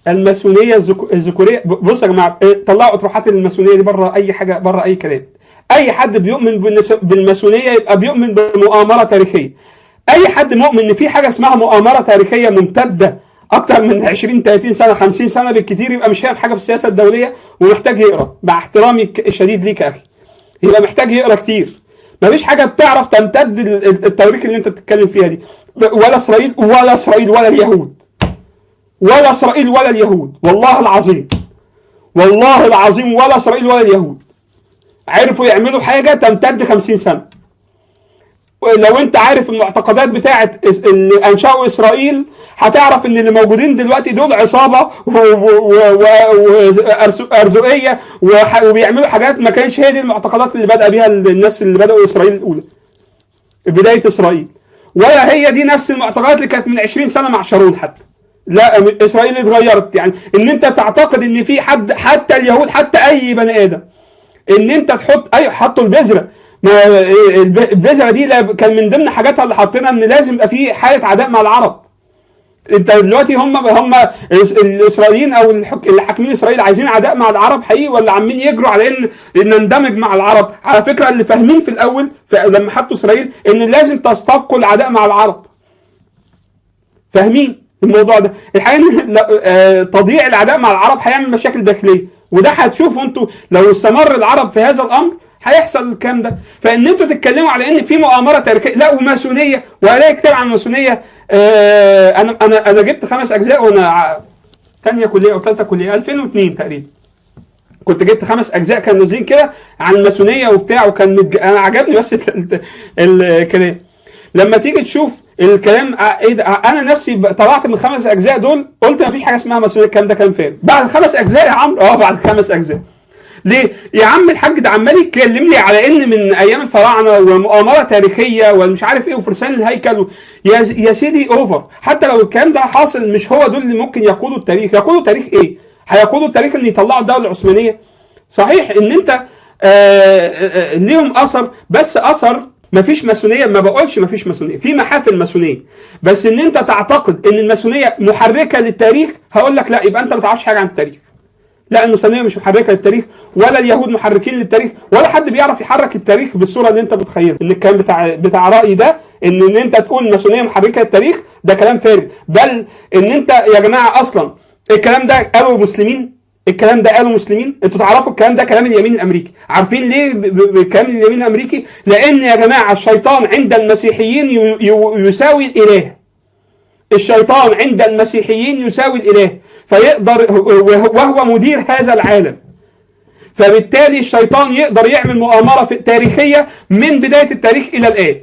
الماسونيه الذكو- الذكوريه ب- بصوا يا جماعه إيه، طلعوا اطروحات الماسونيه دي بره اي حاجه بره اي كلام اي حد بيؤمن بالنس- بالماسونيه يبقى بيؤمن بمؤامره تاريخيه اي حد مؤمن ان في حاجه اسمها مؤامره تاريخيه ممتده اكتر من 20 30 سنه 50 سنه بالكتير يبقى مش فاهم حاجه في السياسه الدوليه ومحتاج يقرا مع احترامي الك- الشديد ليك يا اخي يبقى محتاج يقرا كتير مفيش حاجه بتعرف تمتد ال- ال- التواريخ اللي انت بتتكلم فيها دي ب- ولا اسرائيل ولا اسرائيل ولا اليهود ولا اسرائيل ولا اليهود والله العظيم والله العظيم ولا اسرائيل ولا اليهود عرفوا يعملوا حاجه تمتد 50 سنه لو انت عارف المعتقدات بتاعت اس- اللي انشأوا اسرائيل هتعرف ان اللي موجودين دلوقتي دول عصابه وارزقيه وبيعملوا حاجات ما كانش هي دي المعتقدات اللي بدأ بيها الناس اللي بدأوا اسرائيل الاولى بدايه اسرائيل ولا هي دي نفس المعتقدات اللي كانت من 20 سنه مع شارون حتى لا م- اسرائيل اتغيرت يعني ان انت تعتقد ان في حد حتى اليهود حتى اي بني ادم ان انت تحط اي حطوا البذره ما الب- البذره دي لا- كان من ضمن حاجاتها اللي حاطينها ان لازم يبقى في حاله عداء مع العرب انت دلوقتي هم هم الإس- الاسرائيليين او الحك... اللي حاكمين اسرائيل عايزين عداء مع العرب حقيقي ولا عمالين يجروا على ان ان نندمج مع العرب على فكره اللي فاهمين في الاول في... لما حطوا اسرائيل ان لازم تستبقوا العداء مع العرب فاهمين الموضوع ده الحقيقه ان لا- آه، تضييع العداء مع العرب هيعمل مشاكل داخليه وده هتشوفوا انتوا لو استمر العرب في هذا الامر هيحصل الكلام ده فان انتوا تتكلموا على ان في مؤامره تاريخيه لا وماسونيه وهلاقي كتاب عن الماسونيه آه انا انا انا جبت خمس اجزاء وانا ع- ثانيه كليه او ثالثه كليه 2002 تقريبا كنت جبت خمس اجزاء كانوا نازلين كده عن الماسونيه وبتاع وكان متج... انا عجبني بس ال- ال- الكلام لما تيجي تشوف الكلام ع- ايه ده انا نفسي ب- طلعت من الخمس اجزاء دول قلت ما فيش حاجه اسمها ماسونيه الكلام ده كلام فارغ بعد خمس اجزاء يا عمرو اه بعد خمس اجزاء ليه؟ يا عم الحاج ده عمال يتكلم لي على ان من ايام الفراعنه ومؤامره تاريخيه ومش عارف ايه وفرسان الهيكل و... يا يا سيدي اوفر حتى لو الكلام ده حاصل مش هو دول اللي ممكن يقودوا التاريخ يقودوا التاريخ ايه؟ هيقودوا التاريخ ان يطلعوا الدوله العثمانيه صحيح ان انت آه، آه، آه، ليهم اثر بس اثر مفيش ماسونيه ما بقولش مفيش ماسونيه في محافل ماسونيه بس ان انت تعتقد ان الماسونيه محركه للتاريخ هقول لك لا يبقى انت ما تعرفش حاجه عن التاريخ لا الماسونيه مش محركه للتاريخ ولا اليهود محركين للتاريخ ولا حد بيعرف يحرك التاريخ بالصوره اللي انت متخيلها ان الكلام بتاع بتاع رايي ده ان ان انت تقول الماسونيه محركه للتاريخ ده كلام فارغ بل ان انت يا جماعه اصلا الكلام ده قالوا مسلمين الكلام ده قالوا مسلمين انتوا تعرفوا الكلام ده كلام اليمين الامريكي عارفين ليه ب- ب- بكلام اليمين الامريكي لان يا جماعه الشيطان عند المسيحيين ي- ي- يساوي الاله الشيطان عند المسيحيين يساوي الاله فيقدر وهو مدير هذا العالم فبالتالي الشيطان يقدر يعمل مؤامره في- تاريخيه من بدايه التاريخ الى الان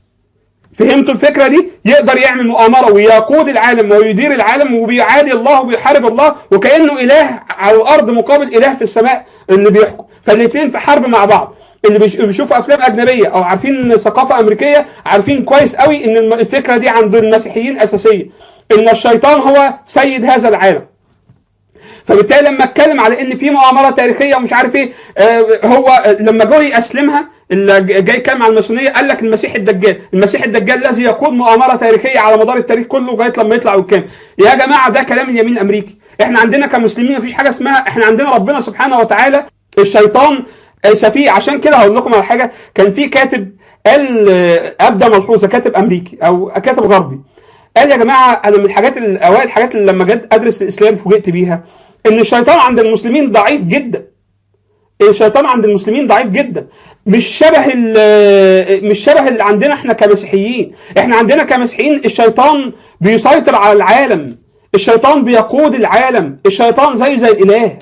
فهمتوا الفكره دي يقدر يعمل مؤامره ويقود العالم ويدير العالم وبيعادي الله وبيحارب الله وكانه اله على الارض مقابل اله في السماء اللي بيحكم فالاثنين في حرب مع بعض اللي بيش- بيشوفوا افلام اجنبيه او عارفين ثقافه امريكيه عارفين كويس قوي ان الم- الفكره دي عند المسيحيين اساسيه ان الشيطان هو سيد هذا العالم فبالتالي لما اتكلم على ان في مؤامره تاريخيه ومش عارف ايه آه، هو آه، لما جه يسلمها اللي ج- جاي يتكلم عن الماسونيه قال لك المسيح الدجال، المسيح الدجال الذي يقود مؤامره تاريخيه على مدار التاريخ كله لغايه لما يطلع قدام. يا جماعه ده كلام اليمين الامريكي، احنا عندنا كمسلمين مفيش حاجه اسمها احنا عندنا ربنا سبحانه وتعالى الشيطان آه، سفيه عشان كده هقول لكم على حاجه كان في كاتب قال آه، ابدا ملحوظه كاتب امريكي او كاتب غربي قال يا جماعه انا من الحاجات الاوائل الحاجات اللي لما جيت ادرس الاسلام فوجئت بيها ان الشيطان عند المسلمين ضعيف جدا الشيطان عند المسلمين ضعيف جدا مش شبه ال- مش شبه اللي عندنا احنا كمسيحيين احنا عندنا كمسيحيين الشيطان بيسيطر على العالم الشيطان بيقود العالم الشيطان زي زي الاله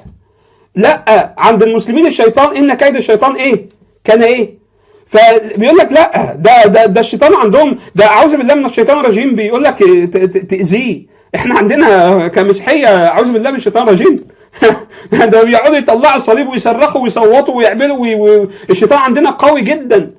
لا عند المسلمين الشيطان ان كيد الشيطان ايه كان ايه فبيقول لك لا ده ده ده الشيطان عندهم ده اعوذ بالله من الشيطان الرجيم بيقول لك ت- ت- تاذيه احنا عندنا كمسيحيه اعوذ بالله من الشيطان الرجيم ده بيقعدوا يطلعوا الصليب ويصرخوا ويصوتوا ويعملوا وي... وي... الشيطان عندنا قوي جدا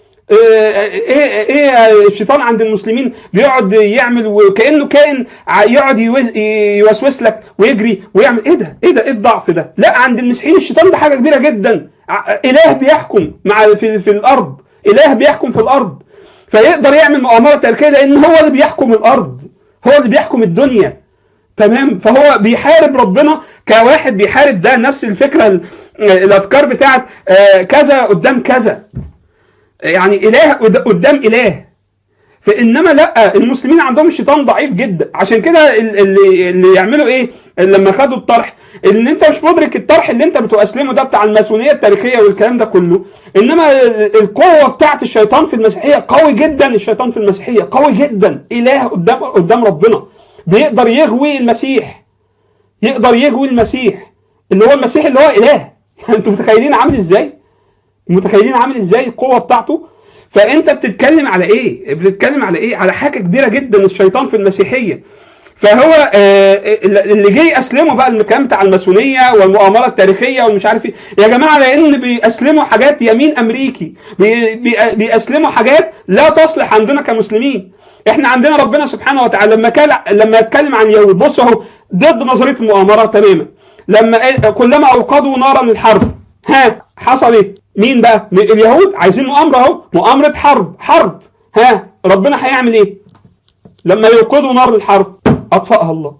ايه ايه الشيطان عند المسلمين بيقعد يعمل وكانه كائن ع- يقعد يوز- يوسوس لك ويجري ويعمل ايه ده ايه ده ايه الضعف ده لا عند المسيحيين الشيطان ده حاجه كبيره جدا ع- اله بيحكم مع في, في الارض اله بيحكم في الارض فيقدر يعمل مؤامره تاريخيه لان هو اللي بيحكم الارض هو اللي بيحكم الدنيا تمام فهو بيحارب ربنا كواحد بيحارب ده نفس الفكره ال- الافكار بتاعت آه، كذا قدام كذا يعني اله قد- قدام اله فانما لا المسلمين عندهم الشيطان ضعيف جدا عشان كده ال- اللي اللي يعملوا ايه لما خدوا الطرح ان انت مش مدرك الطرح اللي انت بتؤسلمه ده بتاع الماسونيه التاريخيه والكلام ده كله انما ال- القوه بتاعت الشيطان في المسيحيه قوي جدا الشيطان في المسيحيه قوي جدا اله قدام قدام ربنا بيقدر يغوي المسيح يقدر يغوي المسيح اللي هو المسيح اللي هو اله انتوا متخيلين عامل ازاي متخيلين عامل ازاي القوه بتاعته فانت بتتكلم على ايه بتتكلم على ايه على حاجه كبيره جدا الشيطان في المسيحيه فهو آه، اللي جه يسلموا بقى الكلام بتاع الماسونيه والمؤامره التاريخيه ومش عارف ايه يا جماعه لان بيأسلموا حاجات يمين امريكي بي- بي- بيأسلموا حاجات لا تصلح عندنا كمسلمين احنا عندنا ربنا سبحانه وتعالى لما كان لما اتكلم عن اليهود بص اهو ضد نظريه المؤامره تماما لما قال- كلما اوقدوا نارا للحرب ها حصل ايه؟ مين بقى؟ م- اليهود عايزين مؤامره اهو مؤامره حرب حرب ها ربنا هيعمل ايه؟ لما يوقدوا نار الحرب اطفأها الله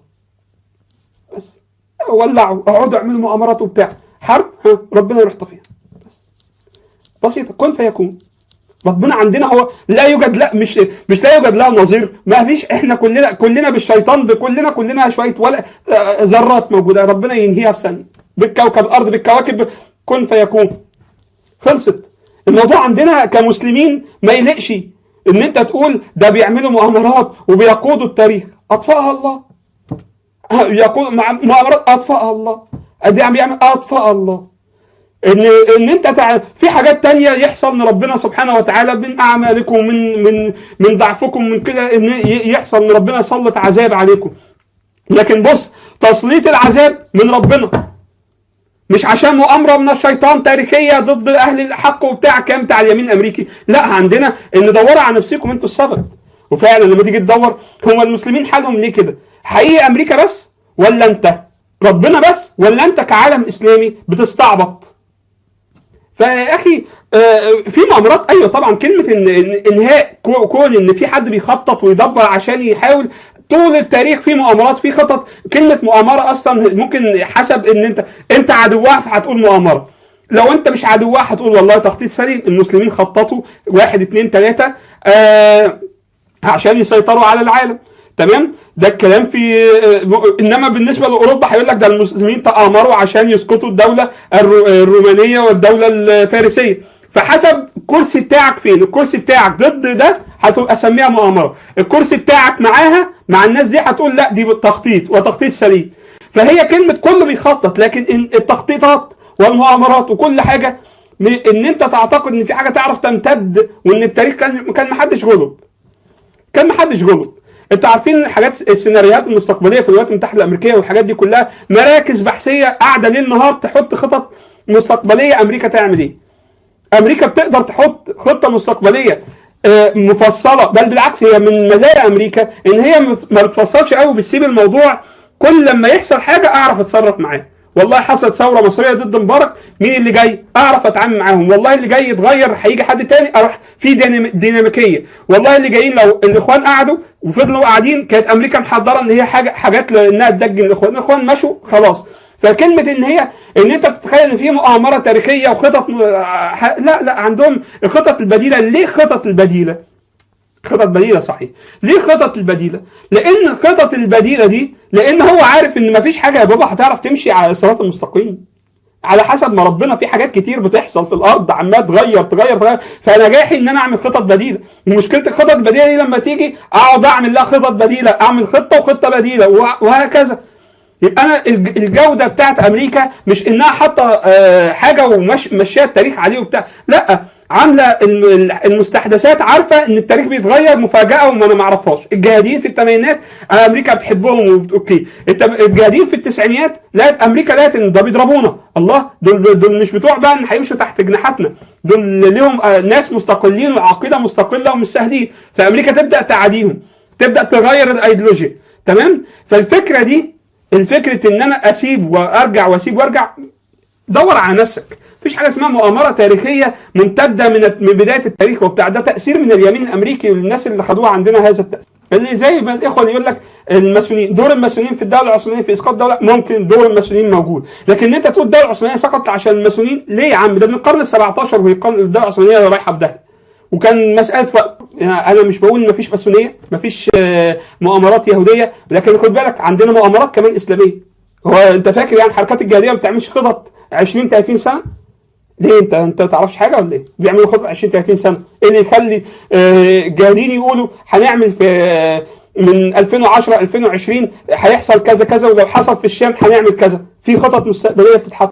بس ولعوا اقعدوا اعملوا مؤامرات وبتاع حرب ها ربنا يروح طفيها بس بسيطه كن فيكون ربنا عندنا هو لا يوجد لا مش مش لا يوجد لها نظير ما فيش احنا كلنا كلنا بالشيطان بكلنا كلنا شويه ولا آه، ذرات موجوده ربنا ينهيها في ثانيه بالكوكب الارض بالكواكب كن فيكون خلصت الموضوع عندنا كمسلمين ما يلقش ان انت تقول ده بيعملوا مؤامرات وبيقودوا التاريخ اطفاها الله يقول مع- مؤامرات اطفاها الله دي عم بيعمل اطفاها الله ان ان انت تع... في حاجات تانية يحصل من ربنا سبحانه وتعالى من اعمالكم من من من ضعفكم من كده ان ي- يحصل ان ربنا يسلط عذاب عليكم لكن بص تسليط العذاب من ربنا مش عشان مؤامره من الشيطان تاريخيه ضد اهل الحق وبتاع كام بتاع اليمين الامريكي لا عندنا ان دوروا على نفسكم انتوا السبب وفعلا لما تيجي تدور هم المسلمين حالهم ليه كده حقيقي امريكا بس ولا انت ربنا بس ولا انت كعالم اسلامي بتستعبط فيا اخي آه، في مؤامرات ايوه طبعا كلمه ان إن- انهاء كو- كون ان في حد بيخطط ويدبر عشان يحاول طول التاريخ في مؤامرات في خطط كلمه مؤامره اصلا ممكن حسب ان انت انت عدوها فهتقول مؤامره لو انت مش عدوها هتقول والله تخطيط سليم المسلمين خططوا واحد اتنين تلاته آه عشان يسيطروا على العالم تمام ده الكلام في انما بالنسبه لاوروبا هيقول لك ده المسلمين تآمروا عشان يسقطوا الدوله الرو- الرومانيه والدوله الفارسيه فحسب الكرسي بتاعك فين الكرسي بتاعك ضد ده هتبقى سميها مؤامره الكرسي بتاعك معاها مع الناس دي هتقول لا دي تخطيط وتخطيط سليم فهي كلمه كله بيخطط لكن إن التخطيطات والمؤامرات وكل حاجه م- ان انت تعتقد ان في حاجه تعرف تمتد وان التاريخ كان كان محدش غلب كان محدش غلب انتوا عارفين حاجات السيناريوهات المستقبليه في الولايات المتحده الامريكيه والحاجات دي كلها مراكز بحثيه قاعده ليل نهار تحط خطط مستقبليه امريكا تعمل ايه امريكا بتقدر تحط خطه مستقبليه آه، مفصله بل بالعكس هي من مزايا امريكا ان هي ما ما بتفصلش قوي بتسيب الموضوع كل لما يحصل حاجه اعرف اتصرف معاه والله حصلت ثوره مصريه ضد مبارك مين اللي جاي اعرف اتعامل معاهم والله اللي جاي يتغير هيجي حد تاني اروح في دينام- ديناميكيه والله اللي جايين لو الاخوان قعدوا وفضلوا قاعدين كانت امريكا محضره ان هي حاجه حاجات لانها تدجن الاخوان الاخوان مشوا خلاص فكلمه ان هي ان انت بتتخيل ان في مؤامره تاريخيه وخطط م- ح- لا لا عندهم الخطط البديله ليه خطط البديله؟ خطط بديله صحيح ليه خطط البديله لان الخطط البديله دي لان هو عارف ان مفيش حاجه يا بابا هتعرف تمشي على الصراط المستقيم على حسب ما ربنا في حاجات كتير بتحصل في الارض عمال تغير تغير تغير فنجاحي ان انا اعمل خطط بديله مشكله الخطط البديله دي لما تيجي اقعد اعمل لها خطط بديله اعمل خطه وخطه بديله وه- وهكذا يبقى انا الج- الجوده بتاعت امريكا مش انها حاطه آه، حاجه ومشيه التاريخ عليه وبتاع لا عامله الم- المستحدثات عارفه ان التاريخ بيتغير مفاجاه وما انا ما اعرفهاش الجهاديين في الثمانينات امريكا بتحبهم وبت- اوكي الت- الجهاديين في التسعينيات لقت امريكا لقت ان ده بيضربونا الله دول دول مش بتوع بقى ان هيمشوا تحت جناحاتنا دول ليهم آه، ناس مستقلين وعقيده مستقله ومش سهلين فامريكا تبدا تعاديهم تبدا تغير الايديولوجيا تمام فالفكره دي الفكره ان انا اسيب وارجع واسيب وارجع دور على نفسك مفيش حاجه اسمها مؤامره تاريخيه ممتده من من بدايه التاريخ وبتاع ده تاثير من اليمين الامريكي والناس اللي خدوها عندنا هذا التاثير اللي زي ما الاخوه اللي يقول لك الماسونيين دور الماسونيين في الدوله العثمانيه في اسقاط الدوله ممكن دور الماسونيين موجود لكن انت تقول الدوله العثمانيه سقطت عشان الماسونيين ليه يا عم ده من القرن ال 17 وهي القرن- الدوله العثمانيه رايحه في داهيه وكان مساله وقت يعني انا مش بقول ما فيش ماسونيه ما فيش مؤامرات يهوديه لكن خد بالك عندنا مؤامرات كمان اسلاميه هو انت فاكر يعني حركات الجهاديه ما بتعملش خطط 20 30 سنه ليه انت انت ما تعرفش حاجه ولا ايه؟ بيعملوا خطط 20 30 سنه، ايه اللي يخلي آه، جاهلين يقولوا هنعمل في آه، من 2010 2020 هيحصل كذا كذا ولو حصل في الشام هنعمل كذا، في خطط مستقبليه بتتحط